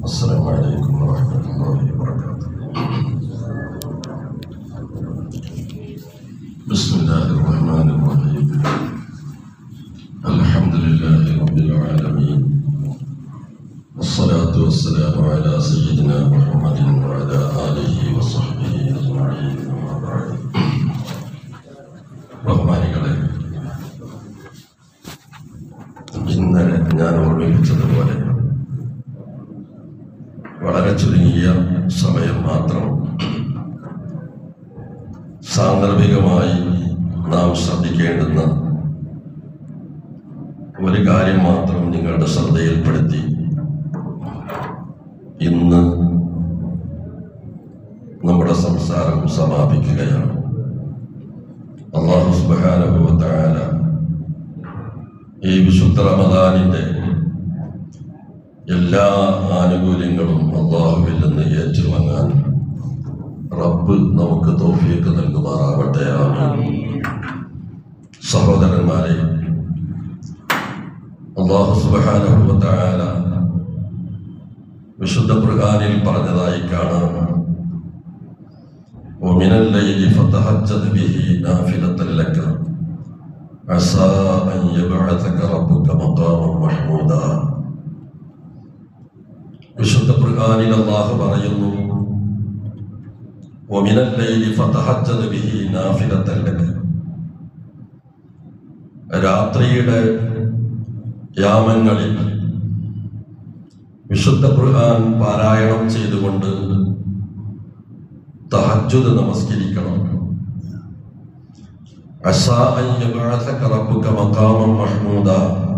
السلام عليكم ورحمة الله وبركاته بسم الله الرحمن الرحيم الحمد لله رب العالمين والصلاة والسلام على سيدنا محمد وعلى آله وصحبه أجمعين أما بعد ബഹുമാനികളെ ഇന്നലെ ഞാൻ ഓർമ്മിപ്പിച്ചതുപോലെ വളരെ ചുരുങ്ങിയ സമയം മാത്രം സാന്ദർഭികമായി നാം ശ്രദ്ധിക്കേണ്ടുന്ന ഒരു കാര്യം മാത്രം നിങ്ങളുടെ ശ്രദ്ധയിൽപ്പെടുത്തി ഇന്ന് നമ്മുടെ സംസാരം സമാപിക്കുകയാണ് അള്ളാഹു സുബ്ഹാനഹു വ തആല ഈ വിശുദ്ധ റമദാനിന്റെ എല്ലാ ആനുകൂല്യങ്ങളും അള്ളാഹുവിൽ നിന്ന് ഏറ്റുവാങ്ങാൻ റബ്ബ് നമുക്ക് തോഫിയൊക്കെ നൽകുമാറാവട്ടെ ആമീൻ സഹോദരന്മാരെ അള്ളാഹു സുബ്ഹാനഹു വ തആല വിശുദ്ധ ഖുർആനിൽ പറഞ്ഞതായി കാണാം ومن الليل فتهجد به نافلة لك عسى أن يبعثك ربك مقاما محمودا വിശുദ്ധ ഖുർആനിൽ അല്ലാഹു പറയുന്നു ومن الليل فتهجد به نافلة لك രാത്രിയുടെ യാമങ്ങളിൽ വിശുദ്ധ ഖുർആൻ പാരായണം ചെയ്തുകൊണ്ട് തഹജ്ജുദ് നമസ്കരിക്കണം അസാ അൻ യബ്അസക റബ്ബുക മഖാമൻ മഹ്മൂദ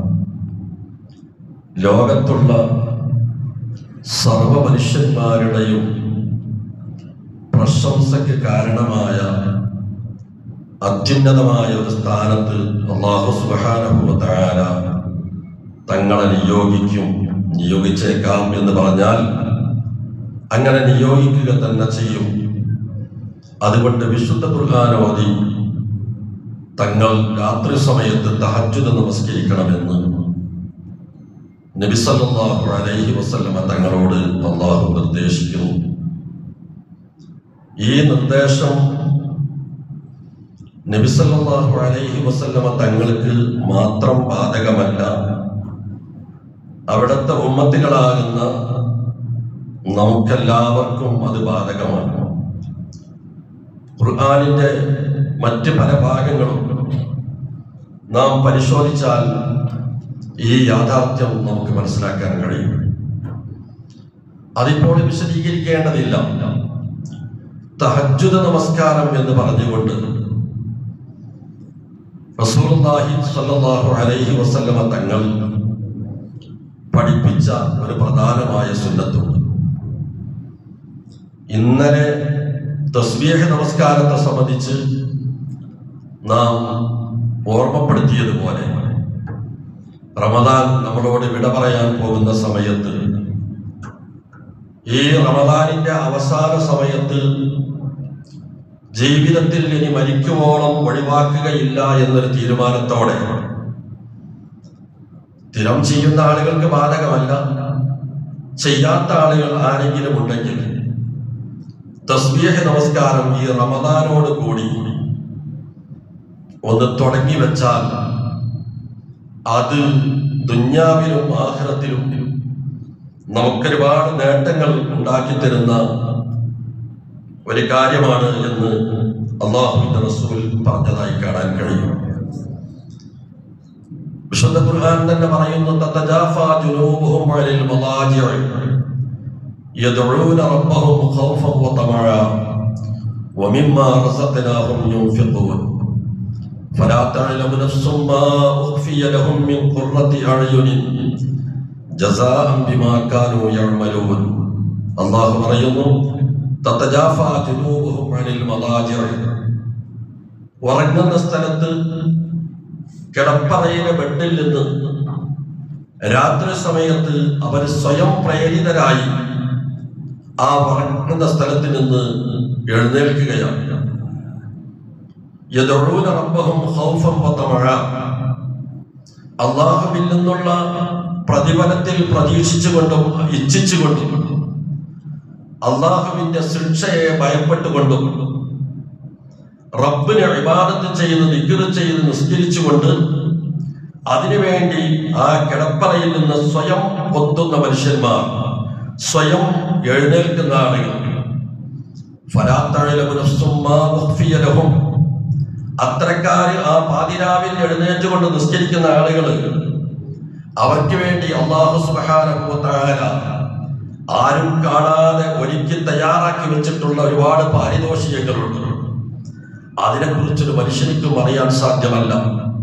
ലോകത്തുള്ള സർവ മനുഷ്യന്മാരുടെയും പ്രശംസയ്ക്ക് കാരണമായ അത്യുന്നതമായ ഒരു സ്ഥാനത്ത് അള്ളാഹു സുബ്ഹാനഹു വ തആല തങ്ങളെ നിയോഗിക്കും നിയോഗിച്ചേക്കാം എന്ന് പറഞ്ഞാൽ അങ്ങനെ നിയോഗിക്കുക തന്നെ ചെയ്യും അതുകൊണ്ട് വിശുദ്ധ ഖുർആൻ ഓതി തങ്ങൾ രാത്രി സമയത്ത് തഹജ്ജുദ് നമസ്കരിക്കണമെന്ന് നബി സല്ലല്ലാഹു അലൈഹി വസല്ലമ തങ്ങളോട് അള്ളാഹു നിർദ്ദേശിക്കുന്നു ഈ നിർദ്ദേശം നബി സല്ലല്ലാഹു അലൈഹി വസല്ലമ തങ്ങൾക്ക് മാത്രം ബാധകമല്ല അവിടുത്തെ ഉമ്മത്തികളാകുന്ന നമുക്കെല്ലാവർക്കും അത് ബാധകമാണ് ഖുർആാനിന്റെ മറ്റ് പല ഭാഗങ്ങളും നാം പരിശോധിച്ചാൽ ഈ യാഥാർത്ഥ്യം നമുക്ക് മനസ്സിലാക്കാൻ കഴിയും അതിപ്പോൾ വിശദീകരിക്കേണ്ടതില്ല തഹജ്ജുദ നമസ്കാരം എന്ന് പറഞ്ഞുകൊണ്ട് റസൂലുള്ളാഹി സ്വല്ലല്ലാഹു അലൈഹി വസല്ലമ തങ്ങൾ പഠിപ്പിച്ച ഒരു പ്രധാനമായ സുന്നത്തുണ്ട് ഇന്നലെ തസ്ബീഹ് നമസ്കാരത്തെ സംബന്ധിച്ച് നാം ഓർമ്മപ്പെടുത്തിയതുപോലെ റമദാൻ നമ്മളോട് വിട പറയാൻ പോകുന്ന സമയത്ത് ഈ റമദാനിന്റെ അവസാന സമയത്ത് ജീവിതത്തിൽ ഇനി മരിക്കുവോളം ഒഴിവാക്കുകയില്ല എന്നൊരു തീരുമാനത്തോടെ സ്ഥിരം ചെയ്യുന്ന ആളുകൾക്ക് ബാധകമല്ല ചെയ്യാത്ത ആളുകൾ ആരെങ്കിലും ഉണ്ടെങ്കിൽ തസ്ബീഹ് നമസ്കാരം ഈ റമദാനോട് കൂടി ഒന്ന് തുടങ്ങി വെച്ചാൽ അത് ദുഞ്ഞാവിലും ആഹ്റത്തിലും നമുക്കൊരുപാട് നേട്ടങ്ങൾ ഉണ്ടാക്കി തരുന്ന ഒരു കാര്യമാണ് എന്ന് അള്ളാഹുവിന്റെ റസൂൽ പറഞ്ഞതായി കാണാൻ കഴിയും വിശുദ്ധ ഖുർആൻ തന്നെ പറയുന്നു തതജാഫാ ജുനൂബുഹും അനിൽ മളാജിഇ يدعون ربهم خوفا وطمعا ومما رزقناهم ينفقون فلا تعلم نفس ما أخفي لهم من قرة أعين جزاء بما كانوا يعملون الله പറയുന്നു تتجافى جنوبهم عن المضاجع ഉറങ്ങുന്ന സ്ഥലത്ത് കിടപ്പറയിലെ ബെഡിൽ നിന്ന് രാത്രി സമയത്ത് അവർ സ്വയം പ്രേരിതരായി ആ ഉറങ്ങുന്ന സ്ഥലത്ത് നിന്ന് എഴുന്നേൽക്കുകയാണ് യദഊന റബ്ബഹും ഖൗഫൻ വതമഅ അള്ളാഹുവിൽ നിന്നുള്ള പ്രതിഫലത്തിൽ പ്രതീക്ഷിച്ചുകൊണ്ടും ഇച്ഛിച്ചുകൊണ്ടും അള്ളാഹുവിന്റെ ശിക്ഷയെ ഭയപ്പെട്ടുകൊണ്ടും റബ്ബിനെ ഇബാദത്ത് ചെയ്ത് നിഗ്ര ചെയ്ത് നിസ്കരിച്ചുകൊണ്ട് അതിനുവേണ്ടി ആ കിടപ്പറയിൽ നിന്ന് സ്വയം പൊത്തുന്ന മനുഷ്യന്മാർ സ്വയം എഴുന്നേൽക്കുന്ന ആളുകൾ ഫലാത്തഴലഹും അത്തരക്കാര് ആ പാതിരാവിൽ എഴുന്നേറ്റുകൊണ്ട് നിസ്കരിക്കുന്ന ആളുകൾ അവർക്ക് വേണ്ടി അള്ളാഹു സുബാന ആരും കാണാതെ ഒരുക്കി തയ്യാറാക്കി വെച്ചിട്ടുള്ള ഒരുപാട് പാരിതോഷികങ്ങളുണ്ട് അതിനെക്കുറിച്ചൊരു മനുഷ്യനിക്കും അറിയാൻ സാധ്യമല്ല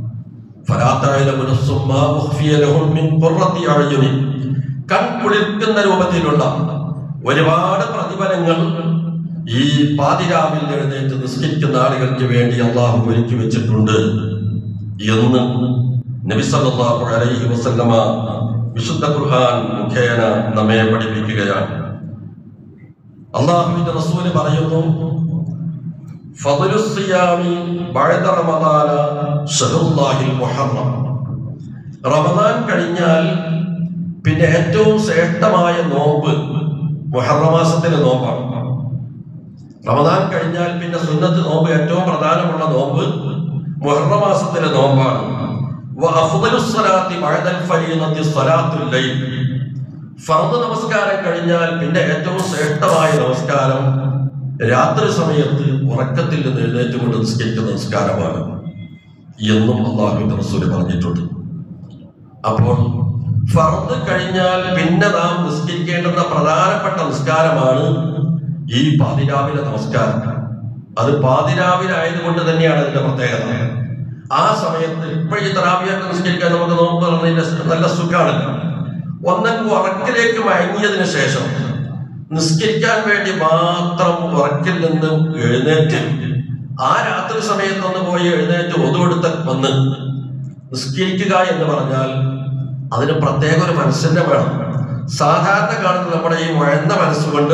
കൺകുളിർക്കുന്ന രൂപത്തിലുള്ള ഒരുപാട് പ്രതിഫലങ്ങൾ ഈ പാതിരാവിൽ എഴുന്നേറ്റ് നിസ്കരിക്കുന്ന ആളുകൾക്ക് വേണ്ടി അള്ളാഹു ഒരുക്കി വെച്ചിട്ടുണ്ട് എന്ന് നബിസല്ലാഹു അലൈഹി വസല്ലമ വിശുദ്ധ ഖുർആൻ മുഖേന നമ്മെ പഠിപ്പിക്കുകയാണ് അള്ളാഹുവിന്റെ റസൂല് പറയുന്നു ഫضലുസ്സിയാമി ബഅദ റമദാന ഷഹറുല്ലാഹിൽ മുഹറം റമദാൻ കഴിഞ്ഞാൽ പിന്നെ ഏറ്റവും ശ്രേഷ്ഠമായ നോമ്പ് മുഹറം മാസത്തിലെ നോമ്പാണ് റമദാൻ കഴിഞ്ഞാൽ പിന്നെ സുന്നത്ത് നോമ്പ് ഏറ്റവും പ്രധാനമുള്ള നോമ്പ് മുഹറം മാസത്തിലെ നോമ്പാണ് വഅഫ്ദലുസ്സലാത്തി ബഅദൽ ഫരീദത്തി സ്വലാത്തുൽ ലൈൽ ഫർദ് നമസ്കാരം കഴിഞ്ഞാൽ പിന്നെ ഏറ്റവും ശ്രേഷ്ഠമായ നമസ്കാരം രാത്രി സമയത്ത് ഉറക്കത്തിൽ നിന്ന് എഴുന്നേറ്റുകൊണ്ട് നിസ്കരിക്കുന്ന നമസ്കാരമാണ് എന്നും അള്ളാഹുവിന്റെ റസൂല് പറഞ്ഞിട്ടുണ്ട് അപ്പോൾ ഫർദ് കഴിഞ്ഞാൽ പിന്നെ നാം നിസ്കരിക്കേണ്ടുന്ന പ്രധാനപ്പെട്ട നിസ്കാരമാണ് ഈ പാതിരാവിലെ നമസ്കാരം അത് പാതിരാവിലെ ആയതുകൊണ്ട് തന്നെയാണ് അതിന്റെ പ്രത്യേകത ആ സമയത്ത് ഇപ്പോഴീ തറാവിയൊക്കെ നിസ്കരിക്കാൻ നമുക്ക് നോമ്പ് പറഞ്ഞതിന്റെ നല്ല സുഖാണല്ലോ ഒന്നെങ്കിൽ ഉറക്കിലേക്ക് മയങ്ങിയതിനു ശേഷം നിസ്കരിക്കാൻ വേണ്ടി മാത്രം ഉറക്കിൽ നിന്ന് എഴുന്നേറ്റ് ആ രാത്രി സമയത്ത് ഒന്ന് പോയി എഴുന്നേറ്റ് ഒതുവെടുത്ത് വന്ന് നിസ്കരിക്കുക എന്ന് പറഞ്ഞാൽ അതിന് പ്രത്യേക ഒരു മനസ്സിന്റെ വേണം സാധാരണ കാണുന്ന നമ്മുടെ ഈ മുഴന്ന മനസ്സുകൊണ്ട്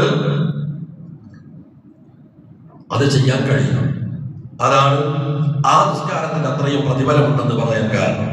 അത് ചെയ്യാൻ കഴിയും അതാണ് ആ നിസ്കാരത്തിന് അത്രയും പ്രതിഫലമുണ്ടെന്ന് പറയാൻ കാരണം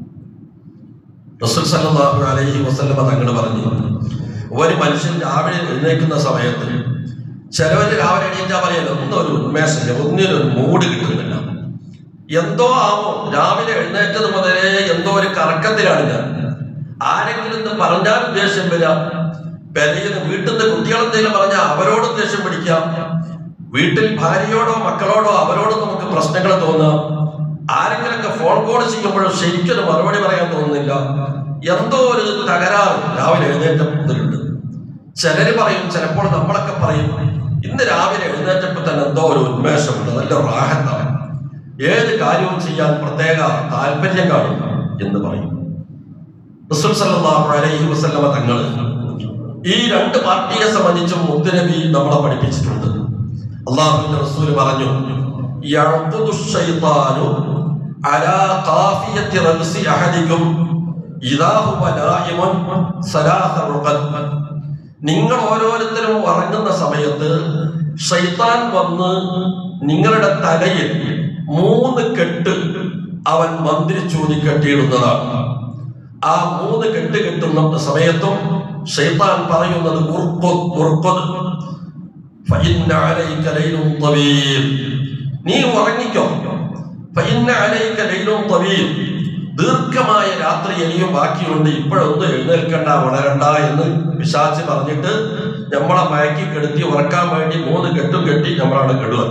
റസൂൽ സല്ലല്ലാഹു അലൈഹി വസല്ലമ തങ്ങൾ പറഞ്ഞു ഒരു മനുഷ്യൻ രാവിലെ എഴുന്നേൽക്കുന്ന സമയത്ത് ചിലവര് രാവിലെ എണീറ്റാ പറയാലോ ഒന്നൊരു ഉന്മേഷമില്ല ഒന്നിനൊരു മൂഡ് കിട്ടുന്നില്ല എന്തോ ആവോ രാവിലെ എഴുന്നേറ്റത് മുതലേ എന്തോ ഒരു കറക്കത്തിലാണ് ഞാൻ ആരെങ്കിലും ഇത് പറഞ്ഞാൽ ദേഷ്യം വരാം പെരയിൽ വീട്ടിൽ നിന്ന് കുട്ടികളെന്തെങ്കിലും പറഞ്ഞാൽ അവരോടും ദേഷ്യം പിടിക്കാം വീട്ടിൽ ഭാര്യയോടോ മക്കളോടോ അവരോട് നമുക്ക് പ്രശ്നങ്ങൾ തോന്നാം ആരെങ്കിലൊക്കെ ഫോൺ കോൾ ചെയ്യുമ്പോഴും ശരിക്കൊരു മറുപടി പറയാൻ തോന്നുന്നില്ല എന്തോ ഒരു തകരാറ് രാവിലെ എഴുന്നേറ്റപ്പോഴുണ്ട് ചിലര് പറയും ചിലപ്പോൾ നമ്മളൊക്കെ പറയും ഇന്ന് രാവിലെ എഴുന്നേറ്റപ്പോൾ തന്നെ എന്തോ ഒരു ഉന്മേഷമുണ്ട് നല്ല റാഹത്താണ് ഏത് കാര്യവും ചെയ്യാൻ പ്രത്യേക താല്പര്യം കാണും എന്ന് പറയും റസൂൽ സല്ലല്ലാഹു അലൈഹി വസല്ലമ തങ്ങൾ ഈ രണ്ട് പാർട്ടിയെ സംബന്ധിച്ചും മുത്തുനബി നമ്മളെ പഠിപ്പിച്ചിട്ടുണ്ട് അള്ളാഹുവിന്റെ റസൂൽ പറഞ്ഞു യഅഖുദു ശൈത്താനു അലാ ഖാഫിയത്തി റഅസി അഹദികും ഇദാ ഹുവ നായിമുൻ സലാസ റുഖദ് നിങ്ങൾ ഓരോരുത്തരും ഉറങ്ങുന്ന സമയത്ത് ഷൈത്താൻ വന്ന് നിങ്ങളുടെ തലയിൽ മൂന്ന് കെട്ട് അവൻ മന്ത്രിച്ചൂതി കെട്ടിയിടുന്നതാണ് ആ മൂന്ന് കെട്ട് കെട്ടുന്ന സമയത്തും ഷൈത്താൻ പറയുന്നത് ഉർക്കൊത് ഉർക്കൊത് ഫഇന്ന അലൈക ലൈലുൻ തവീൽ നീ ഉറങ്ങിക്കോ ഫഇന്ന അലൈക ലൈലുൻ തവീൽ ദീർഘമായ രാത്രി ഇനിയും ബാക്കിയുണ്ട് ഇപ്പോഴൊന്നും എഴുന്നേൽക്കണ്ട ഉണരണ്ട എന്ന് പിശാച്ച് പറഞ്ഞിട്ട് നമ്മളെ മയക്കി കെടുത്തി ഉറക്കാൻ വേണ്ടി മൂന്ന് കെട്ടും കെട്ടി നമ്മളാണ് കെടുക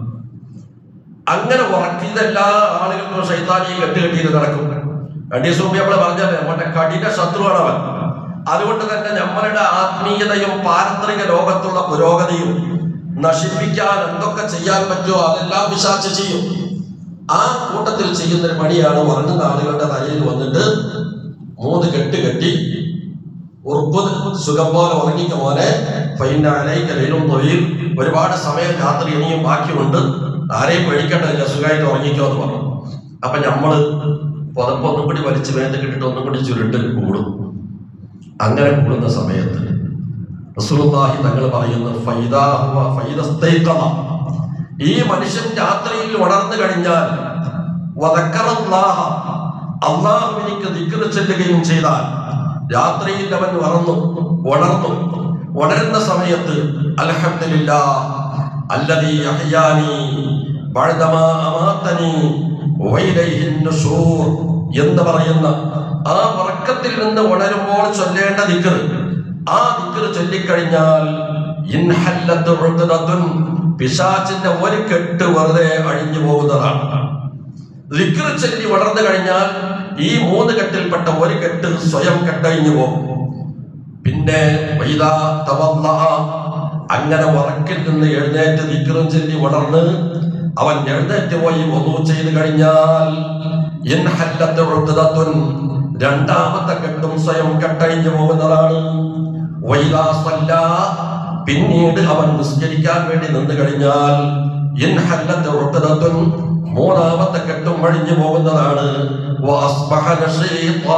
അങ്ങനെ ഉറക്കി ഇതെല്ലാ ആളുകൾക്കും ശൈത്താനി കെട്ട് കെട്ടിയിട്ട് നടക്കും രണ്ടു ദിവസം മുമ്പ് നമ്മൾ പറഞ്ഞല്ലേ നമ്മുടെ കഠിന ശത്രുവാണ് അവൻ അതുകൊണ്ട് തന്നെ നമ്മളുടെ ആത്മീയതയും പാരത്രിക ലോകത്തുള്ള പുരോഗതിയും നശിപ്പിക്കാൻ എന്തൊക്കെ ചെയ്യാൻ പറ്റുമോ അതെല്ലാം വിശാച്ച ചെയ്യും ആ കൂട്ടത്തിൽ ചെയ്യുന്ന ഒരു പണിയാണ് ഉറങ്ങുന്ന ആളുകളുടെ തലയിൽ വന്നിട്ട് മൂന്ന് കെട്ട് കെട്ടി ഉറുപ്പത് സുഖം പോലെ ഉറങ്ങിക്ക പോലെ ഫൈനാലയിലും തൊഴിൽ ഒരുപാട് സമയം രാത്രി ഇനിയും ബാക്കിയുണ്ട് ആരെയും പേടിക്കേണ്ടതില്ല സുഖമായിട്ട് ഉറങ്ങിക്കോ എന്ന് പറഞ്ഞു അപ്പൊ നമ്മള് പുതപ്പ് ഒന്നും കൂടി വലിച്ചു വേണ്ട കിട്ടിട്ട് ഒന്നും കൂടി ചുരുട്ട് കൂടും അങ്ങനെ കൂടുന്ന സമയത്ത് റസൂലുള്ളാഹി തങ്ങൾ പറയുന്നു ഫൈദാ ഹുവ ഫൈദസ്തൈഖള. ഈ മനുഷ്യൻ രാത്രിയിൽ ഉണർന്നു കഴിഞ്ഞാൽ വദക്കറല്ലാഹ, അള്ളാഹുവിനിക്ക് ദിക്ർ ചെല്ലുകയും ചെയ്താൽ രാത്രിയിൽ അവൻ ഉണർന്നു ഉണർന്നു ഉണരുന്ന സമയത്ത് അൽഹംദുലില്ലാ അല്ലദീ അഹ്യാനി ബഅദമാ അമാതനി വഇലൈഹിൻ നുശൂർ എന്ന് പറയുന്ന ആ ഉറക്കത്തിൽ നിന്ന് ഉണരുമ്പോൾ ചൊല്ലേണ്ട ദിക്ർ ആ ദിക്ർ ചൊല്ലിക്കഴിഞ്ഞാൽ ഇൻഹല്ലത്ത് ഉഖ്ദത്തുൻ പിശാചിന്റെ ഒരു കെട്ട് വെറുതെ അഴിഞ്ഞു പോകുന്നതാണ് ദിക്ർ ചൊല്ലി വളർന്നു കഴിഞ്ഞാൽ ഈ മൂന്ന് കെട്ടിൽപ്പെട്ട ഒരു കെട്ട് സ്വയം കെട്ടഴിഞ്ഞു പോകും പിന്നെ വൈദാ തവല്ലഅ, അങ്ങനെ ഉറക്കിൽ നിന്ന് എഴുന്നേറ്റ് ദിക്റും ചൊല്ലി വളർന്ന് അവൻ എഴുന്നേറ്റ് പോയി ഒന്നു ചെയ്ത് കഴിഞ്ഞാൽ ഇൻഹല്ലത്ത് ഉഖ്ദത്തുൻ, രണ്ടാമത്തെ കെട്ടും സ്വയം കെട്ടഴിഞ്ഞു പോകുന്നതാണ് വൈദാ സല്ലാ, പിന്നീട് അവൻ നിസ്കരിക്കാൻ വേണ്ടി നിന്ന് കഴിഞ്ഞാൽ ഇൻഹല്ലത്ത് ഉഖ്ദത്തുൻ, മൂന്നാമത്തെ കെട്ടും അഴിഞ്ഞു പോകുന്നതാണ് വഅസ്ബഹ നശീത്താ.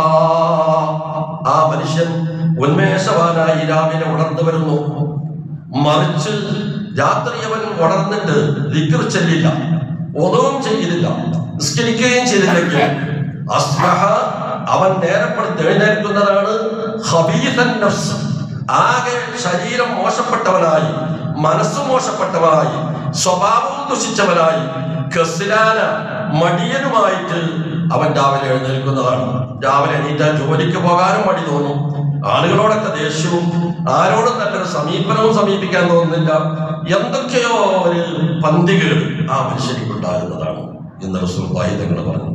ആ മനുഷ്യൻ ഉന്മേഷവാനായി രാവിലെ ഉണർന്നു വരുന്നു മറിച്ച് രാത്രി അവൻ ഉണർന്നിട്ട് ദിക്ർ ചെല്ലില്ല ഒന്നും ചെയ്തില്ല നിസ്കരിക്കുകയും ചെയ്തില്ലെങ്കിൽ അസ്ബഹ അവൻ നേരപ്പെടുത്ത് എഴുന്നേൽക്കുന്നതാണ് ഖബീസൻ നഫ്സ്. ആകെ ശരീരം മോശപ്പെട്ടവനായി മനസ്സ് മോശപ്പെട്ടവനായി സ്വഭാവം ദുഷിച്ചവനായി കസിലാന മടിയനുമായിട്ട് അവൻ രാവിലെ എഴുന്നേൽക്കുന്നതാണ് രാവിലെ എണീറ്റാൽ ജോലിക്ക് പോകാനും മടി തോന്നും ആളുകളോടൊക്കെ ദേഷ്യവും ആരോടും നല്ലൊരു സമീപനവും സമീപിക്കാൻ തോന്നുന്നില്ല എന്തൊക്കെയോ ഒരു പന്തികേട് ആ മനുഷ്യനിക്ക് ഉണ്ടാകുന്നതാണ് എന്ന് റസൂർബായി തങ്ങൾ പറഞ്ഞു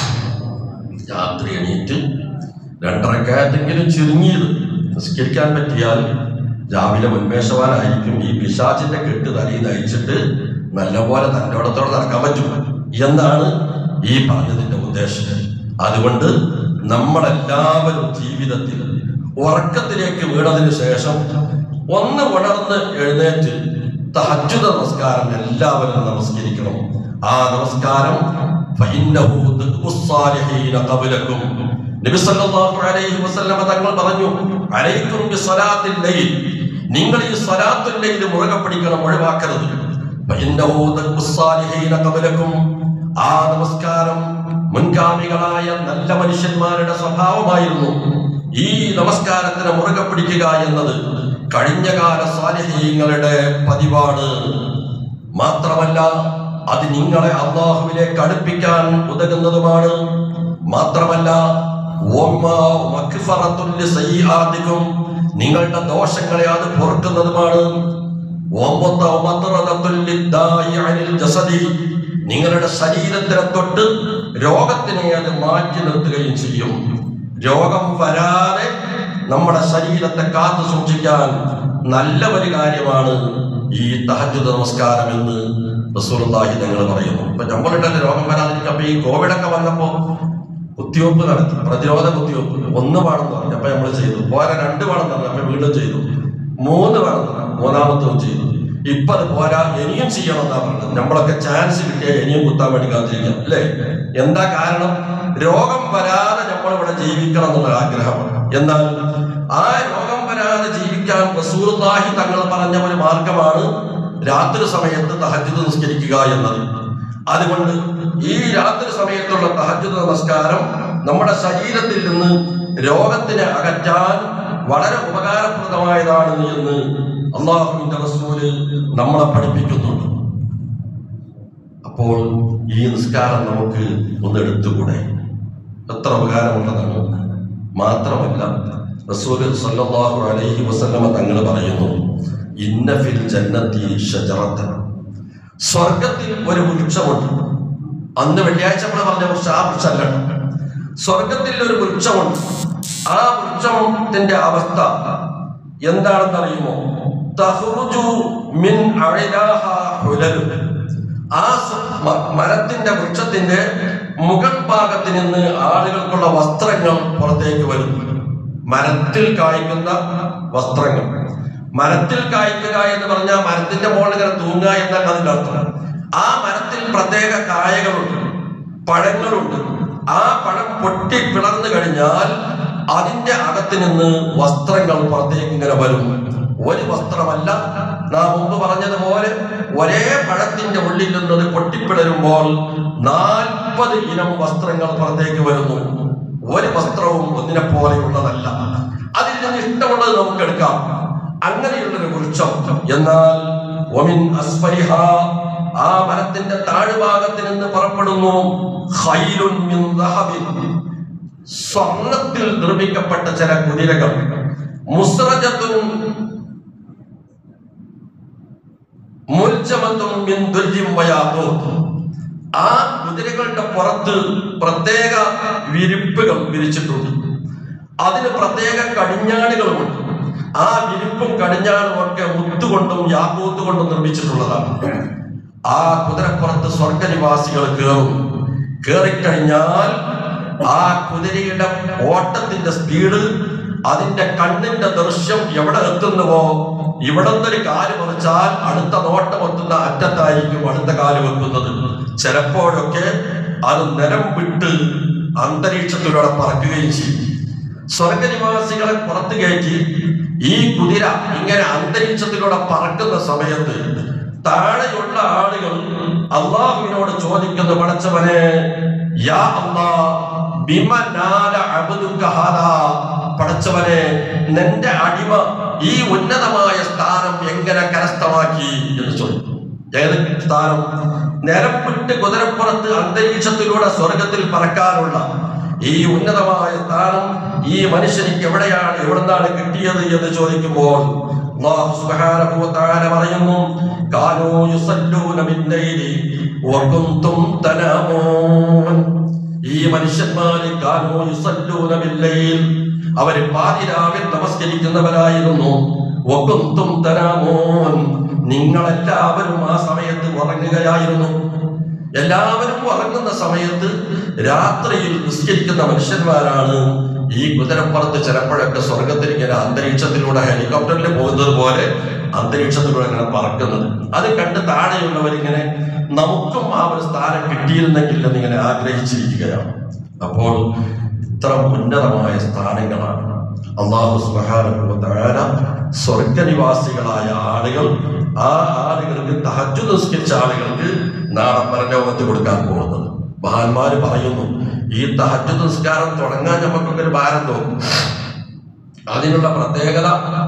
രാത്രി എണീറ്റ് രണ്ടരക്കാറ്റെങ്കിലും ചുരുങ്ങിയത് നിസ്കരിക്കാൻ പറ്റിയാൽ രാവിലെ ഉന്മേഷവാനായിരിക്കും ഈ പിശാചിന്റെ കെട്ട് തലയിൽ നയിച്ചിട്ട് നല്ലപോലെ തന്നോടത്തോടെ നടക്കാൻ പറ്റും എന്നാണ് ഈ പറഞ്ഞതിന്റെ ഉദ്ദേശം അതുകൊണ്ട് നമ്മളെല്ലാവരും ജീവിതത്തിൽ ഉറക്കത്തിലേക്ക് വീണതിന് ശേഷം ഒന്ന് ഉണർന്ന് എഴുന്നേറ്റ് തഹജ്ജുദ നമസ്കാരം എല്ലാവരും നമസ്കരിക്കണം ആ നമസ്കാരം ഫഇന്നഹു ദുസ്സാലിഹീന ഖബലക്കും നബി സല്ലല്ലാഹു അലൈഹി വസല്ലമ തങ്ങൾ പറഞ്ഞു അലൈക്കും ബിസ്സലാത്തിൽ ലൈൽ നിങ്ങൾ ഈ സ്വലാത്തുൽ ലൈൽ മുറുകെ പിടിക്കണം ഒഴിവാക്കരുത് ഫഇന്നഹു ദുസ്സാലിഹീന ഖബലക്കും ആ നമസ്കാരം മുൻഗാമികളായ നല്ല മനുഷ്യന്മാരുടെ സ്വഭാവമായിരുന്നു ഈ നമസ്കാരത്തിന് മുറുകെ പിടിക്കുക എന്നത് കഴിഞ്ഞകാല സാലിഹീങ്ങളുടെ പതിവാണ് മാത്രമല്ല അത് നിങ്ങളെ അള്ളാഹുവിലേക്ക് അടുപ്പിക്കാൻ ഉതകുന്നതുമാണ് മാത്രമല്ല ഓമ്മ മക്ഫറത്തുൽ ലിസയ്യാദിക്കും നിങ്ങളുടെ ദോഷങ്ങളെ അത് പൊറുക്കുന്നതുമാണ് ഓമ്പത്ത മദ്റദത്തുൽ ലിദ്ദായി അനിൽ ജസദി നിങ്ങളുടെ ശരീരത്തിനെ തൊട്ട് രോഗത്തിനെ അത് മാറ്റി നിർത്തുകയും ചെയ്യും രോഗം വരാതെ നമ്മുടെ ശരീരത്തെ കാത്തു സൂക്ഷിക്കാൻ നല്ല ഒരു കാര്യമാണ് ഈ തഹജുദ് നമസ്കാരം എന്ന് റസൂലുള്ളാഹി തങ്ങൾ പറയുന്നു ഇപ്പൊ നമ്മളുടെ രോഗം വരാതിരിക്കും അപ്പൊ ഈ കോവിഡ് ഒക്കെ വന്നപ്പോ കുത്തിവെപ്പ് നടത്തി പ്രതിരോധ കുത്തിവെപ്പ് ഒന്ന് വേണമെന്ന് പറഞ്ഞു അപ്പൊ നമ്മൾ ചെയ്തു പോരാ രണ്ട് വേണമെന്ന് പറഞ്ഞു അപ്പൊ വീണ്ടും ചെയ്തു മൂന്ന് വേണമെന്ന് പറഞ്ഞു മൂന്നാമത്തവും ചെയ്തു ഇപ്പൊ അത് പോരാ ഇനിയും ചെയ്യണം എന്നാ പറഞ്ഞത് നമ്മളൊക്കെ ചാൻസ് കിട്ടിയാൽ ഇനിയും കുത്താൻ വേണ്ടി കാത്തിരിക്കാം അല്ലേ എന്താ കാരണം രോഗം വരാതെ നമ്മൾ ഇവിടെ ജീവിക്കണം എന്നുള്ള ആഗ്രഹമാണ് എന്നാൽ ആ രോഗം വരാതെ ജീവിക്കാൻ റസൂലുള്ളാഹി തങ്ങൾ പറഞ്ഞ ഒരു മാർഗമാണ് രാത്രി സമയത്ത് തഹജ്ജുദ് നിസ്കരിക്കുക എന്നത് അതുകൊണ്ട് ഈ രാത്രി സമയത്തുള്ള തഹജ്ജുദ് നമസ്കാരം നമ്മുടെ ശരീരത്തിൽ നിന്ന് രോഗത്തിനെ അകറ്റാൻ വളരെ ഉപകാരപ്രദമായതാണ് എന്ന് അള്ളാഹുവിന്റെ റസൂല് നമ്മളെ പഠിപ്പിക്കുന്നുണ്ട് അപ്പോൾ ഈ നിസ്കാരം നമുക്ക് ഒന്ന് എടുത്തുകൂടെ എത്ര ഉപകാരമുള്ളതാണ് മാത്രമല്ല റസൂൽ സല്ലല്ലാഹു അലൈഹി വസല്ലമ തങ്ങൾ പറയുന്നു ഇന്ന ഫിൽ ജന്നത്തി ഷജറത്തൻ സ്വർഗത്തിൽ ഒരു വൃക്ഷമുണ്ട് അന്ന് വെള്ളിയാഴ്ച നമ്മൾ പറഞ്ഞ വൃക്ഷം ആ വൃക്ഷമല്ല സ്വർഗത്തിൽ ഒരു വൃക്ഷമുണ്ട് ആ വൃക്ഷത്തിന്റെ അവസ്ഥ എന്താണെന്ന് അറിയുമോ തഹ്റുജു മിൻ അഅ്ലാഹ ഹുലലു. ആ സ- മ- മരത്തിന്റെ വൃക്ഷത്തിന്റെ മുകൾ ഭാഗത്ത് നിന്ന് ആളുകൾക്കുള്ള വസ്ത്രങ്ങൾ പുറത്തേക്ക് വരുന്നു മരത്തിൽ കായ്ക്കുന്ന വസ്ത്രങ്ങൾ മരത്തിൽ കായ്ക്കുക എന്ന് പറഞ്ഞാൽ മരത്തിന്റെ മുകളിൽ ഇങ്ങനെ തൂങ്ങുക എന്നല്ല അതിന്റെ അർത്ഥം ആ മരത്തിൽ പ്രത്യേക കായകളുണ്ട് പഴങ്ങളുണ്ട് ആ പഴം പൊട്ടി പിളർന്നു കഴിഞ്ഞാൽ അതിന്റെ അകത്ത് നിന്ന് വസ്ത്രങ്ങൾ പുറത്തേക്ക് ഇങ്ങനെ വരും ഒരു വസ്ത്രമല്ല നാം മുമ്പ് പറഞ്ഞതുപോലെ ഒരേ പഴത്തിന്റെ ഉള്ളിൽ നിന്നത് പൊട്ടിപ്പിളരുമ്പോൾ നാൽപ്പത് ഇനം വസ്ത്രങ്ങൾ പുറത്തേക്ക് വരുന്നു ഒരു വസ്ത്രവും ഒന്നിനെ പോലെയുള്ളതല്ല അതിൽ നിന്ന് ഇഷ്ടമുള്ളത് നമുക്ക് എടുക്കാം അങ്ങനെയുള്ളൊരു വൃക്ഷം എന്നാൽ ഒമിൻ അസ്ഫരിഹ ആ മരത്തിന്റെ താഴ്ഭാഗത്ത് നിന്ന് പുറപ്പെടുന്നു ഖൈലുൻ മിൻ ദഹബിൻ സ്വർണത്തിൽ നിർമ്മിക്കപ്പെട്ട ചില കുതിരകൾ മുസ്രജത്തുൻ മുൽജമത്തും മിൻ ദുർജിം വയാദൂത്ത്. ആ കുതിരകളുടെ പുറത്ത് പ്രത്യേക വിരിപ്പുകൾ വിരിച്ചിട്ടുണ്ട് അതിന് പ്രത്യേക കടിഞ്ഞാണുകളുമുണ്ട് ആ വിരിപ്പും കടിഞ്ഞാണും ഒക്കെ മുത്തുകൊണ്ടും യാക്കൂത്ത് കൊണ്ടും നിർമ്മിച്ചിട്ടുള്ളതാണ് ആ കുതിരപ്പുറത്ത് സ്വർഗനിവാസികൾ കയറും കയറിക്കഴിഞ്ഞാൽ ആ കുതിരയുടെ ഓട്ടത്തിന്റെ സ്പീഡ് അതിന്റെ കണ്ണിന്റെ ദൃശ്യം എവിടെ എത്തുന്നുവോ ഇവിടെ നിന്നൊരു കാല് മറിച്ചാൽ അടുത്ത നോട്ടം എത്തുന്ന അറ്റത്തായിരിക്കും അടുത്ത കാല് വെക്കുന്നത് ചിലപ്പോഴൊക്കെ അത് നിരം വിട്ട് അന്തരീക്ഷത്തിലൂടെ പറക്കുകയും ചെയ്യും സ്വർഗനിവാസികളെ പുറത്തു കയറ്റി ഈ കുതിര ഇങ്ങനെ അന്തരീക്ഷത്തിലൂടെ പറക്കുന്ന സമയത്ത് താഴെയുള്ള ആളുകൾ അള്ളാഹുവിനോട് ചോദിക്കുന്നു പടച്ചവനെ യാ അള്ളാ ബിമനാല അബ്ദുക ഹാദാ പടച്ചവനെ നിന്റെ അടിമ ഈ ഉന്നതമായ സ്ഥാനം എങ്ങനെ കരസ്ഥമാക്കി എന്ന് ചോദിക്കും ഏത് സ്ഥാനം നിരപ്പിട്ട് കുതിരപ്പുറത്ത് അന്തരീക്ഷത്തിലൂടെ സ്വർഗത്തിൽ പറക്കാനുള്ള ഈ ഉന്നതമായ സ്ഥാനം ഈ മനുഷ്യനിക്ക് എവിടെയാണ് എവിടുന്നാണ് കിട്ടിയത് എന്ന് ചോദിക്കുമ്പോൾ അല്ലാഹു സുബ്ഹാനഹു വ തആല പറയുന്നു കാനൂ യുസല്ലൂന ബില്ലൈലി വകുന്തും തനാമൂൻ ഈ മനുഷ്യന്മാര് കാനൂ യുസല്ലൂന ബില്ലൈൽ അവര് പാതിരാവിൽ നമസ്കരിക്കുന്നവരായിരുന്നു വകുന്തും തനാമൂൻ നിങ്ങളെല്ലാവരും ആ സമയത്ത് ഉറങ്ങുകയായിരുന്നു എല്ലാവരും ഉറങ്ങുന്ന സമയത്ത് രാത്രിയിൽ നിസ്കരിക്കുന്ന മനുഷ്യന്മാരാണ് ഈ കുതിരപ്പുറത്ത് ചിലപ്പോഴൊക്കെ സ്വർഗത്തിൽ ഇങ്ങനെ അന്തരീക്ഷത്തിലൂടെ ഹെലികോപ്റ്ററിൽ പോകുന്നത് പോലെ അന്തരീക്ഷത്തിലൂടെ ഇങ്ങനെ പറക്കുന്നത് അത് കണ്ട് താഴെയുള്ളവരിങ്ങനെ നമുക്കും ആ ഒരു സ്ഥാനം കിട്ടിയിരുന്നെങ്കിൽ എന്നിങ്ങനെ ആഗ്രഹിച്ചിരിക്കുകയാണ് അപ്പോൾ ഇത്ര ഉന്നതമായ സ്ഥാനങ്ങളാണ് അള്ളാഹു സുബ്ഹാനഹു വ തആല സ്വർഗനിവാസികളായ ആളുകൾ ആ ആളുകൾക്ക് തഹജ്ജു നിസ്കരിച്ച ആളുകൾക്ക് നാളെ പരലോകത്ത് കൊടുക്കാൻ പോകുന്നത് മഹാന്മാര് പറയുന്നു ഈ തഹജ്ജു നിസ്കാരം തുടങ്ങാൻ നമുക്കൊക്കെ ഒരു ഭാരം തോന്നും അതിനുള്ള പ്രത്യേകത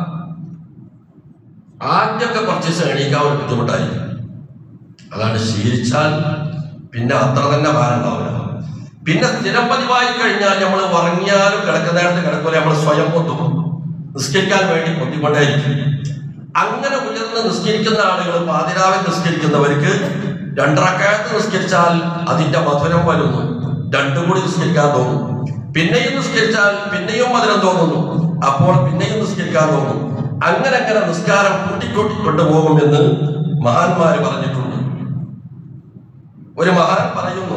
ആദ്യമൊക്കെ കുറച്ച് ദിവസം എണീക്കാൻ ഒരു ബുദ്ധിമുട്ടായിരിക്കും അതാണ് ശീലിച്ചാൽ പിന്നെ അത്ര തന്നെ ഭാരം ഉണ്ടാവില്ല പിന്നെ സ്ഥിരം പതിവായി കഴിഞ്ഞാൽ നമ്മൾ ഉറങ്ങിയാലും കിടക്കുന്നിടത്ത് കിടക്കൂല നമ്മൾ സ്വയം പൊത്തും നിസ്കരിക്കാൻ വേണ്ടി പൊത്തിക്കൊണ്ടേയിരിക്കും അങ്ങനെ ഉയർന്ന് നിസ്കരിക്കുന്ന ആളുകൾ പാതിരാവിൽ നിസ്കരിക്കുന്നവർക്ക് രണ്ടറക്കാലത്ത് നിസ്കരിച്ചാൽ അതിന്റെ മധുരം വരുന്നു രണ്ടും കൂടി നിസ്കരിക്കാൻ തോന്നും പിന്നെയും നിസ്കരിച്ചാൽ പിന്നെയും മധുരം തോന്നുന്നു അപ്പോൾ പിന്നെയും നിസ്കരിക്കാൻ തോന്നും അങ്ങനെ അങ്ങനെ നിസ്കാരം കൂട്ടിക്കൂട്ടി കൊണ്ടുപോകുമെന്ന് മഹാന്മാര് പറഞ്ഞിട്ടുണ്ട് ഒരു മഹാൻ പറയുന്നു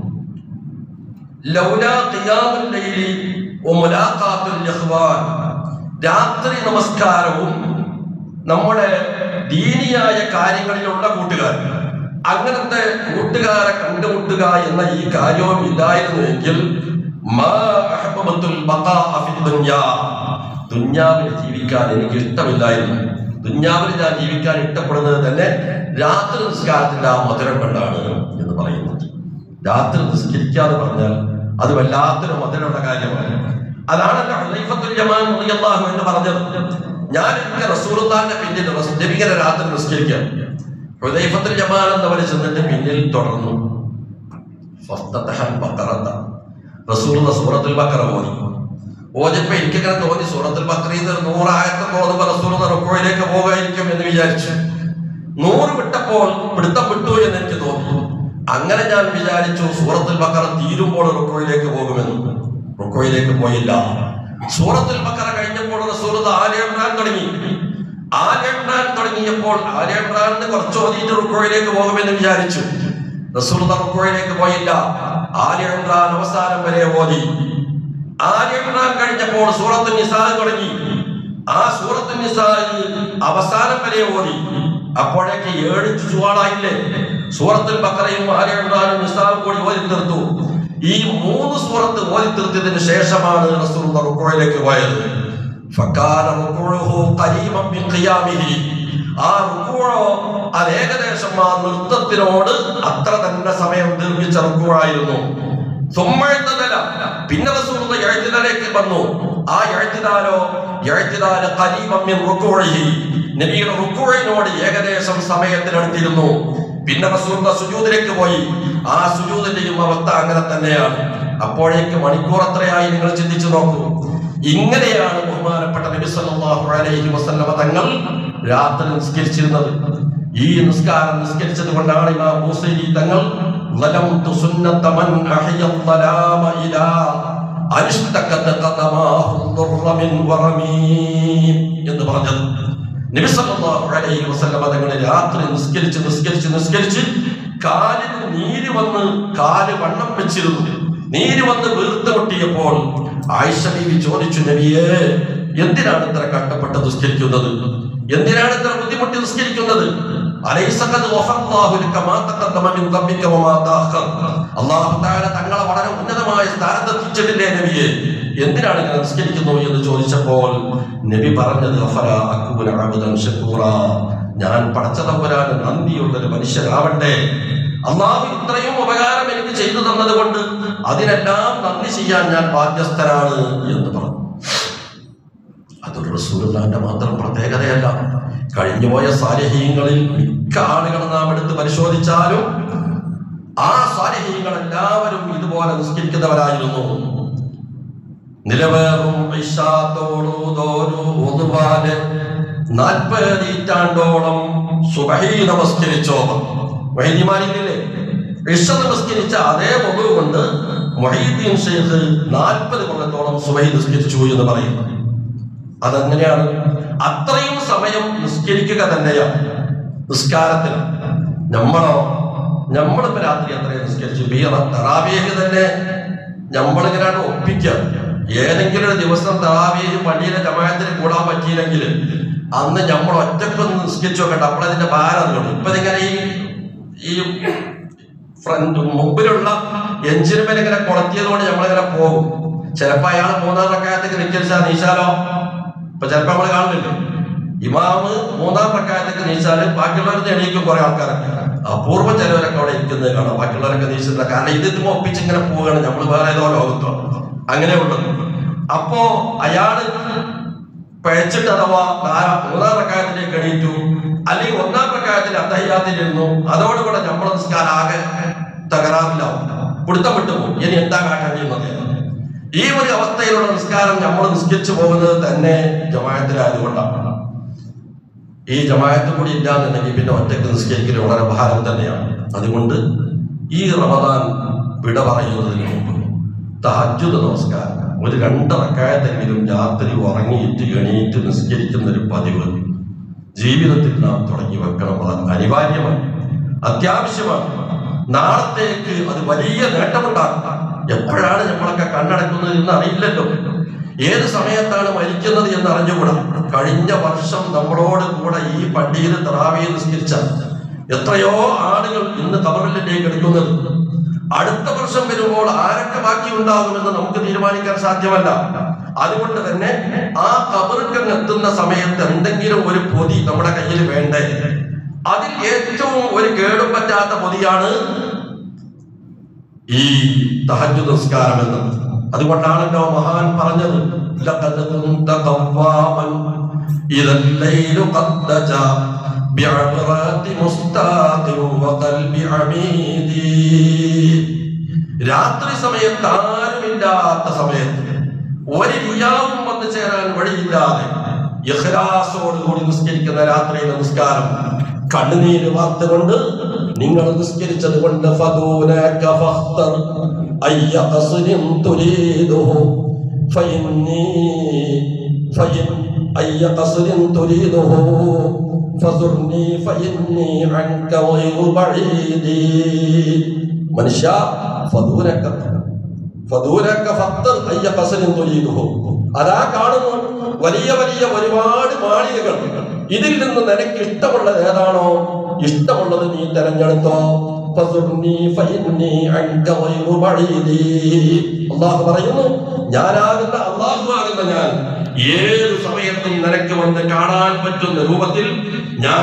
ലൗലാ ഖിയാമുൽ ലൈലി വമുലാഖാത്തുൽ ഇഖ്വാൻ രാത്രി നമസ്കാരവും നമ്മുടെ ദീനിയായ കാര്യങ്ങളിലുള്ള കൂട്ടുകാർ അങ്ങനത്തെ കൂട്ടുകാരെ കണ്ടുമുട്ടുക എന്ന ഈ കാര്യവും ഇല്ലായിരുന്നുവെങ്കിൽ മാ അഹ്ബബത്തുൽ ബഖാഅ ഫിദ് ദുനിയാ ദുന്യാവിൽ ജീവിക്കാൻ എനിക്ക് ഇഷ്ടമില്ലായിരുന്നു ദുന്യാവിൽ ഞാൻ ജീവിക്കാൻ ഇഷ്ടപ്പെടുന്നത് തന്നെ രാത്രി നിസ്കാരത്തിന്റെ ആ മധുരം കൊണ്ടാണ് എന്ന് പറയുന്നത് രാത്രി നിസ്കരിക്കാന്ന് പറഞ്ഞാൽ അത് വല്ലാത്തൊരു മധുരമുള്ള കാര്യമാണ് അതാണല്ലോ ഹുദൈഫത്തുൽ യമാൻ റളിയല്ലാഹു എന്ന് പറഞ്ഞത് ഞാൻ എനിക്ക് റസൂലുള്ളാഹിന്റെ പിന്നിൽ റസ്- നബിങ്ങനെ രാത്രി നിസ്കരിക്കാം ഹുദൈഫത്തുൽ യമാൻ എന്നവർ ചെന്നിട്ട് പിന്നിൽ തുടർന്നു ഫസ്തതഹൽ ബഖറത റസൂലുള്ള സൂറത്തുൽ ബഖറ ഓതി ഓതിയപ്പോ എനിക്കിങ്ങനെ തോന്നി സൂറത്തുൽ ബഖറയിൽ നിന്ന് ഒരു നൂറായത്ത് ഓതുമ്പോ റസൂലുള്ള റുക്കോയിലേക്ക് പോകായിരിക്കും എന്ന് വിചാരിച്ചു നൂറ് വിട്ടപ്പോൾ പിടുത്തം വിട്ടു എന്ന് എനിക്ക് തോന്നി അങ്ങനെ ഞാൻ വിചാരിച്ചു സൂറത്തുൽ ബക്കറ തീരുമ്പോൾ റുക്കോയിലേക്ക് പോകുമെന്ന് റുക്കോയിലേക്ക് പോയില്ല സൂറത്തുൽ ബക്കറ കഴിഞ്ഞപ്പോൾ റസൂലത്ത് ആലിയമ്രാൻ തുടങ്ങി ആലിയമ്രാൻ തുടങ്ങിയപ്പോൾ ആലിയമ്രാനിന് കുറച്ച് ഓതിയിട്ട് റുക്കോയിലേക്ക് പോകുമെന്ന് വിചാരിച്ചു റസൂലത്ത് റുക്കോയിലേക്ക് പോയില്ല ആലിയമ്രാൻ അവസാനം വരെ ഓതി ആലിയമ്രാൻ കഴിഞ്ഞപ്പോൾ സൂറത്തുൽ നിസാ തുടങ്ങി ആ സൂറത്തുൽ നിസാ അവസാനം വരെ ഓതി അപ്പോഴേക്ക് ഏഴ് ചുവാളായില്ലേ സൂറത്തുൽ ബക്കറയും ആല ഇമ്രാനും നിസാവും കൂടി ഓതി തീർത്തു ഈ മൂന്ന് സൂറത്ത് ഓതി തീർത്തതിന് ശേഷമാണ് റസൂൽ റുക്കോയിലേക്ക് പോയത് ഫക്കാന റുക്കുഉഹു ഖരീബൻ മിൻ ഖിയാമിഹി ആ റുക്കുഅോ അത് ഏകദേശം ആ നൃത്തത്തിനോട് അത്ര തന്നെ സമയം ദീർഘിച്ച റുക്കുവായിരുന്നു സുമ്മഴുത്തതല പിന്നെ റസൂലുള്ള എഴുത്തിലേക്ക് വന്നു ആ എഴുത്തിനാലോ എഴുത്തിനാല് കരീബമ്മിൻ റുക്കുഴി നബിയുടെ റുക്കുഴിനോട് ഏകദേശം സമയത്തിനടുത്തിരുന്നു പിന്നെ റസൂലുള്ള സുജൂദിലേക്ക് പോയി ആ സുജൂദിന്റെയും അവസ്ഥ അങ്ങനെ തന്നെയാണ് അപ്പോഴേക്ക് മണിക്കൂർ എത്രയായി നിങ്ങൾ ചിന്തിച്ചു നോക്കൂ ഇങ്ങനെയാണ് ബഹുമാനപ്പെട്ട നബി സല്ലല്ലാഹു അലൈഹി വസല്ലമ തങ്ങൾ രാത്രി നിസ്കരിച്ചിരുന്നത് ഈ നിസ്കാരം നിസ്കരിച്ചത് കൊണ്ടാണ് ഇമാം മൂസൈരി തങ്ങൾ ളലംതു സുന്നത മൻ അഹ്യ الظلام ഇലാ അരിഷ്തകത ഖദമാഹു ദുർറ മിൻ വറമീം എന്ന് പറഞ്ഞത് നബി സല്ലല്ലാഹു അലൈഹി വസല്ലമ തങ്ങൾ രാത്രി നിസ്കരിച്ച് നിസ്കരിച്ച് നിസ്കരിച്ച് കാലിന് നീര് വന്ന് കാല് വണ്ണം വെച്ചിരുന്നു നീര് വന്ന് വീർത്ത് മുട്ടിയപ്പോൾ ആയിഷ ബീവി ചോദിച്ചു നബിയേ എന്തിനാണ് ഇത്ര കഷ്ടപ്പെട്ട് നിസ്കരിക്കുന്നത് എന്തിനാണ് ഇത്ര ബുദ്ധിമുട്ടി നിസ്കരിക്കുന്നത് അലൈസ ഖദ് വഫല്ലാഹു ലക മാ തഖദ്ദമ മിൻ ദംബിക വമാ തഅഖർ അല്ലാഹു തആല തങ്ങളെ വളരെ ഉന്നതമായ സ്ഥാനത്ത് എത്തിച്ചിട്ടില്ലേ നബിയെ എന്തിനാണ് ഇങ്ങനെ നിസ്കരിക്കുന്നു എന്ന് ചോദിച്ചപ്പോൾ നബി പറഞ്ഞത് അഫല അക്കൂന അബ്ദൻ ശക്കൂറ ഞാൻ പടച്ചതമ്പുരാന് നന്ദിയുള്ള ഒരു മനുഷ്യരാവണ്ടേ അള്ളാഹു ഇത്രയും ഉപകാരം എനിക്ക് ചെയ്തു തന്നത് കൊണ്ട് അതിനെല്ലാം നന്ദി ചെയ്യാൻ ഞാൻ ബാധ്യസ്ഥനാണ് എന്ന് പറഞ്ഞു അതൊരു റസൂലുള്ളാന്റെ മാത്രം പ്രത്യേകതയല്ല കഴിഞ്ഞുപോയ സാലിഹീങ്ങളിൽ മിക്ക ആളുകൾ നാം എടുത്ത് പരിശോധിച്ചാലും ആ സാലിഹീങ്ങൾ എല്ലാവരും ഇതുപോലെ നിസ്കരിക്കുന്നവരായിരുന്നു നിലവേറും ഇഷാത്തോടൂതോരു ഒതുപാല് നാൽപ്പത് ഈറ്റാണ്ടോളം സുബഹി നമസ്കരിച്ചോളം വൈദ്യമാനിക്കില്ലേ ഇഷ നമസ്കരിച്ച അതേ മുഖവ് കൊണ്ട് മൊഹീദ്ദീൻ ഷെയ്ഖ് നാൽപ്പത് കൊല്ലത്തോളം സുബഹി നിസ്കരിച്ചു എന്ന് പറയും അതെങ്ങനെയാണ് അത്രയും സമയം നിസ്കരിക്കുക തന്നെയാണ് നിസ്കാരത്തിന് നമ്മളോ നമ്മളിപ്പോ രാത്രി അത്രയും നിസ്കരിച്ചു ഈ തറാവിയേക്ക് തന്നെ നമ്മളിങ്ങനെയാണ് ഒപ്പിക്കുക ഏതെങ്കിലും ഒരു ദിവസം തറാവിയേക്ക് പള്ളിയിലെ ജമായത്തിന് കൂടാൻ പറ്റിയില്ലെങ്കിൽ അന്ന് നമ്മൾ ഒറ്റക്കൊന്ന് നിസ്കരിച്ചു നോക്കട്ടെ അപ്പോഴതിന്റെ ഭാരം അറിയുള്ളൂ ഇപ്പൊ ഇതിങ്ങനെ ഈ ഈ ഫ്രണ്ട് മുമ്പിലുള്ള എഞ്ചിനുമേൽ ഇങ്ങനെ കൊളത്തിയത് കൊണ്ട് നമ്മളിങ്ങനെ പോകും ചിലപ്പോ അയാൾ മൂന്നാം റക്കായത്തേക്ക് നിൽച്ചാൽ നീച്ചാലോ ഇപ്പൊ ചിലപ്പോ നമ്മൾ കാണുന്നില്ലേ ഇമാമ് മൂന്നാം പ്രക്കാരത്തേക്ക് നീച്ചാല് ബാക്കിയുള്ളവർക്ക് എണീക്കും കുറെ ആൾക്കാരൊക്കെ അപൂർവ ചിലവരൊക്കെ അവിടെ ഇരിക്കുന്നത് കാണാം ബാക്കിയുള്ളവരൊക്കെ നീച്ചിട്ടില്ല കാരണം ഇത് ഇതും ഒപ്പിച്ച് ഇങ്ങനെ പോവുകയാണ് നമ്മൾ വേറെ ഏതോ ലോകത്തോ അങ്ങനെ ഉള്ളത് അപ്പോ അയാള് പഴച്ചിട്ട് അഥവാ നാലാം മൂന്നാം പ്രക്കാരത്തിലേക്ക് എണീറ്റു അല്ലെങ്കിൽ ഒന്നാം പ്രക്കാരത്തിൽ അത്തഹ്യാത്തിലിരുന്നു അതോടുകൂടെ നമ്മുടെ നിസ്കാരം ആകെ തകരാറിലാവും പിടുത്തം വിട്ടുപോകും ഇനി എന്താ കാട്ടേണ്ടിയെന്നത് ഈ ഒരു അവസ്ഥയിലുള്ള നിസ്കാരം നമ്മൾ നിസ്കരിച്ചു പോകുന്നത് തന്നെ ജമായത്തിലായതുകൊണ്ടാണ് ഈ ജമായത്ത് കൂടി ഇല്ലാന്നുണ്ടെങ്കിൽ പിന്നെ ഒറ്റയ്ക്ക് നിസ്കരിക്കൽ വളരെ ഭാരം തന്നെയാണ് അതുകൊണ്ട് ഈ റമദാൻ വിട പറയുന്നതിന് മുമ്പ് തഹജ്ജുദ് നമസ്കാരം ഒരു രണ്ടറക്കായത്തെങ്കിലും രാത്രി ഉറങ്ങിയിട്ട് എണീറ്റ് നിസ്കരിക്കുന്ന ഒരു പതിവ് ജീവിതത്തിൽ നാം തുടങ്ങി വെക്കണം അത് അനിവാര്യമാണ് അത്യാവശ്യമാണ് നാളത്തേക്ക് അത് വലിയ നേട്ടമുണ്ടാക്കും എപ്പോഴാണ് നമ്മളൊക്കെ കണ്ണടക്കുന്നത് എന്ന് അറിയില്ലല്ലോ ഏത് സമയത്താണ് മരിക്കുന്നത് എന്ന് അറിഞ്ഞുകൂടാ കഴിഞ്ഞ വർഷം നമ്മളോട് കൂടെ ഈ പള്ളിയിൽ തറാവിയെ നിസ്കരിച്ച എത്രയോ ആളുകൾ ഇന്ന് കബറിലേക്ക് എടുക്കുന്നത് അടുത്ത വർഷം വരുമ്പോൾ ആരൊക്കെ ബാക്കി ഉണ്ടാകുമെന്ന് നമുക്ക് തീരുമാനിക്കാൻ സാധ്യമല്ല അതുകൊണ്ട് തന്നെ ആ കബറുക്കങ്ങ് എത്തുന്ന സമയത്ത് എന്തെങ്കിലും ഒരു പൊതി നമ്മുടെ കയ്യിൽ വേണ്ടേ അതിൽ ഏറ്റവും ഒരു കേടും പറ്റാത്ത പൊതിയാണ് ഈ തഹജ് നിസ്കാരം എന്നത് അതുകൊണ്ടാണല്ലോ മഹാൻ പറഞ്ഞത് ലഖദ് കുന്ത ഖവ്വാമൻ ഇദൽ ലൈലു ഖദ് ജാ ബിഅബ്റാതി മുസ്താഖിൻ വഖൽബി അമീദി രാത്രി സമയത്ത് ആരുമില്ലാത്ത സമയത്ത് ഒരു റിയാവും വന്നു ചേരാൻ വഴിയില്ലാതെ ഇഖ്ലാസോടുകൂടി നിസ്കരിക്കുന്ന രാത്രിയിലെ നിസ്കാരം കണ്ണുനീര് വാർത്തുകൊണ്ട് നിങ്ങൾ നിസ്കരിച്ചത് കൊണ്ട് ഫദൂനക ഫഖ്തർ അയ്യ ഖസ്രിൻ തുരീദുഹു ഫഇന്നി ഫഇൻ അയ്യ ഖസ്രിൻ തുരീദുഹു ഫസുർനി ഫഇന്നി അൻക ഗൈറു ബഈദി മനുഷ്യ ഫദൂനക ഫദൂനക ഫഖ്തർ അയ്യ ഖസ്രിൻ തുരീദുഹു അതാ കാണുന്നു വലിയ വലിയ ഒരുപാട് മാളികകൾ ഇതിൽ നിന്ന് നിനക്ക് ഇഷ്ടമുള്ളത് ഏതാണോ ഇഷ്ടമുള്ളത് നീ തെരഞ്ഞെടുത്തോ ഫസുർനി ഫഇന്നി അൻക ഗൈറു ബഈദി. അല്ലാഹു പറയുന്നു ഞാനാകുന്ന അള്ളാഹു ആകുന്ന ഞാൻ ഏത് സമയത്തും നിനക്ക് വന്ന് കാണാൻ പറ്റുന്ന രൂപത്തിൽ ഞാൻ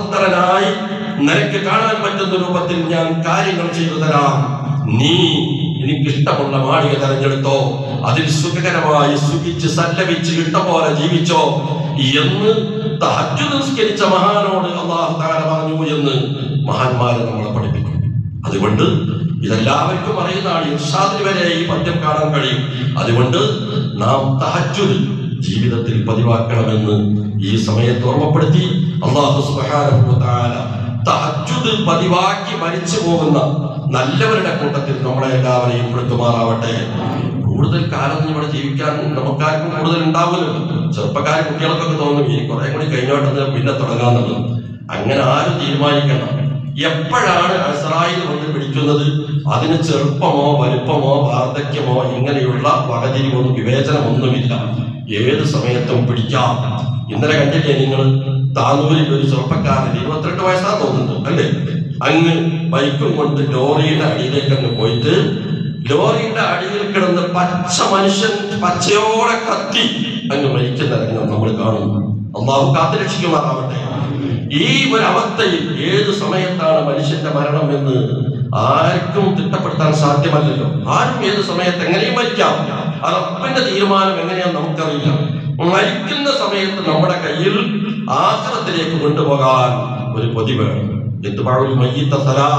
സ്വതന്ത്രനായി നിനക്ക് കാണാൻ പറ്റുന്ന രൂപത്തിൽ ഞാൻ കാര്യങ്ങൾ ചെയ്തു തരാം നീ എനിക്കിഷ്ടമുള്ള മാളിക തെരഞ്ഞെടുത്തോ അതിൽ സുഖകരമായി സുഖിച്ച് സല്ലപിച്ച് ഇഷ്ടം പോലെ ജീവിച്ചോ എന്ന് തഹജ്ജുദ് നിസ്കരിച്ച മഹാനോട് അള്ളാഹു താര പറഞ്ഞു എന്ന് മഹാന്മാരെ നമ്മളെ പഠിപ്പിക്കും അതുകൊണ്ട് ഇതെല്ലാവർക്കും അറിയുന്നതാണ് ഇർഷാദിന് വരെ ഈ പദ്യം കാണാൻ കഴിയും അതുകൊണ്ട് നാം തഹജ്ജുദ് ജീവിതത്തിൽ പതിവാക്കണമെന്ന് ഈ സമയത്ത് ഓർമ്മപ്പെടുത്തി അള്ളാഹു സുബ്ഹാനഹു വ തആല തഹജ്ജുദ് പതിവാക്കി മരിച്ചു പോകുന്ന നല്ലവരുടെ കൂട്ടത്തിൽ നമ്മളെ എല്ലാവരെയും പെടുത്തുമാറാവട്ടെ കൂടുതൽ കാലം ഇവിടെ ജീവിക്കാൻ നമുക്കാർക്കും കൂടുതൽ ഉണ്ടാവില്ലല്ലോ ചെറുപ്പക്കാർ കുട്ടികൾക്കൊക്കെ തോന്നും ഇനി കുറെ കൂടി കഴിഞ്ഞോട്ടെന്ന് പിന്നെ തുടങ്ങാന്നുള്ളത് അങ്ങനെ ആരും തീരുമാനിക്കണം എപ്പോഴാണ് അസറായിൽ കൊണ്ട് പിടിക്കുന്നത് അതിന് ചെറുപ്പമോ വലുപ്പമോ വാർദ്ധക്യമോ ഇങ്ങനെയുള്ള വകതിരിവൊന്നും വിവേചനമൊന്നുമില്ല ഏത് സമയത്തും പിടിക്കാം ഇന്നലെ കണ്ടില്ലേ നിങ്ങൾ താനൂരിൽ ഒരു ചെറുപ്പക്കാരൻ ഇരുപത്തിരണ്ട് വയസ്സാ തോന്നുന്നു അല്ലേ അങ്ങ് ബൈക്കും കൊണ്ട് ലോറിയുടെ അടിയിലേക്ക് അങ്ങ് പോയിട്ട് ലോറിയുടെ അടിയിൽ കിടന്ന് പച്ച മനുഷ്യൻ പച്ചയോടെ കത്തി അങ്ങ് മരിക്കുന്ന രംഗം നമ്മൾ കാണുന്നു അള്ളാഹു കാത്തുരക്ഷിക്കുമാറാവട്ടെ ഈ ഒരു അവസ്ഥയിൽ ഏത് സമയത്താണ് മനുഷ്യന്റെ മരണം എന്ന് ആർക്കും തിട്ടപ്പെടുത്താൻ സാധ്യമല്ലല്ലോ ആരും ഏത് സമയത്ത് എങ്ങനെയും മരിക്കാം അത് അപ്പന്റെ തീരുമാനം എങ്ങനെയാന്ന് നമുക്കറിയില്ല മരിക്കുന്ന സമയത്ത് നമ്മുടെ കയ്യിൽ ആശ്രമത്തിലേക്ക് കൊണ്ടുപോകാൻ ഒരു പൊതി വേണം എന്തുപാടും മയ്യത്ത സലാ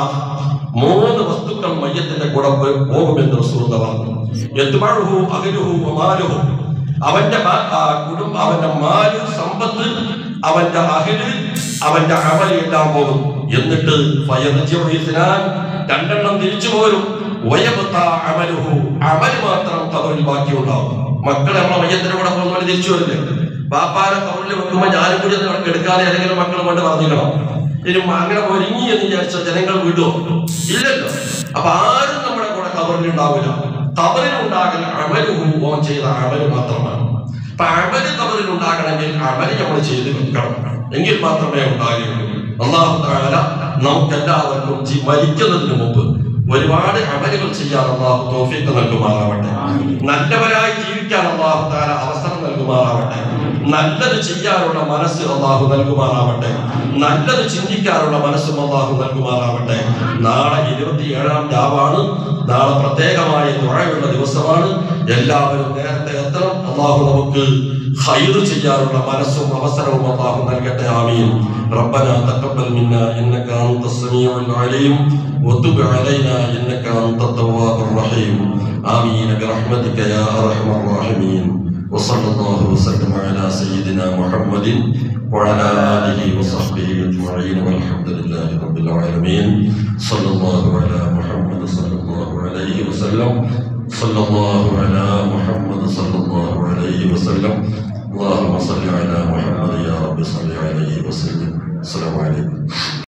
മൂന്ന് വസ്തുക്കൾ മയ്യത്തിന്റെ കൂടെ പോ- പോകുമെന്ന് റസൂൽ പറഞ്ഞു എന്തുപാടുഹു അകലുഹു അമാലുഹു അവന്റെ മ- ആ കുടുംബ അവന്റെ മാല് സമ്പത്ത് അവന്റെ അഹില് അവന്റെ അമല് എല്ലാം പോകും എന്നിട്ട് ഫയർജിഉ ഇസ്നാൻ രണ്ടെണ്ണം തിരിച്ചു പോരും വയബത്ത അമലുഹു അമല് മാത്രം കബറിൽ ബാക്കിയുണ്ടാവും മക്കളെ നമ്മളെ മയ്യത്തിന്റെ കൂടെ പോകുന്ന പോലെ തിരിച്ചു വരില്ലേ ബാപ്പാരെ കബറിൽ വെക്കുമ്പോ ഞാനും കൂടി ഒന്ന് അവിടെ എടുക്കാതെ ഏതെങ്കിലും മക്കൾ കൊണ്ട് പറഞ്ഞിക്കണം ഇനി അങ്ങനെ ഒരുങ്ങി എന്ന് വിചാരിച്ച ജനങ്ങൾ വിടുമോ ഇല്ലല്ലോ അപ്പൊ ആരും നമ്മുടെ കൂടെ കബറിൽ ഉണ്ടാവില്ല കബറിൽ ഉണ്ടാകൽ അമലുഹു ഓൻ ചെയ്ത അമല് മാത്രമാണ് അപ്പൊ അമല് കബറിൽ ഉണ്ടാകണമെങ്കിൽ അമല് നമ്മൾ ചെയ്ത് വെക്കണം എങ്കിൽ മാത്രമേ ഉണ്ടാകുകയുള്ളൂ അള്ളാഹു താല നമുക്ക് എല്ലാവർക്കും ജി- മരിക്കുന്നതിന് മുമ്പ് ഒരുപാട് അമലുകൾ ചെയ്യാൻ അള്ളാഹു തോഫീക്ക് നൽകുമാറാവട്ടെ നല്ലവരായി ജീവിക്കാൻ അള്ളാഹു താല അവസരം നൽകുമാറാവട്ടെ നല്ലത് ചെയ്യാനുള്ള മനസ്സ് അള്ളാഹു നൽകുമാറാവട്ടെ നല്ലത് ചിന്തിക്കാനുള്ള മനസ്സും അള്ളാഹു നൽകുമാറാവട്ടെ നാളെ ഇരുപത്തിയേഴാം രാവാണ് നാളെ പ്രത്യേകമായ ദുഴയുള്ള ദിവസമാണ് എല്ലാവരും നേരത്തെ എത്തണം അള്ളാഹു നമുക്ക് خير ചെയ്യാനുള്ള മനസ്സും അവസരവും അള്ളാഹു നൽകട്ടെ ആമീൻ ربنا تقبل منا انك انت السميع العليم وتب علينا انك انت التواب الرحيم آمين برحمتك يا ارحم الراحمين وصلى الله وسلم على سيدنا محمد وعلى اله وصحبه اجمعين والحمد لله رب العالمين صلى الله على محمد صلى الله عليه وسلم صلى الله على محمد صلى الله عليه وسلم اللهم صل على محمد يا رب صل عليه وسلم السلام عليكم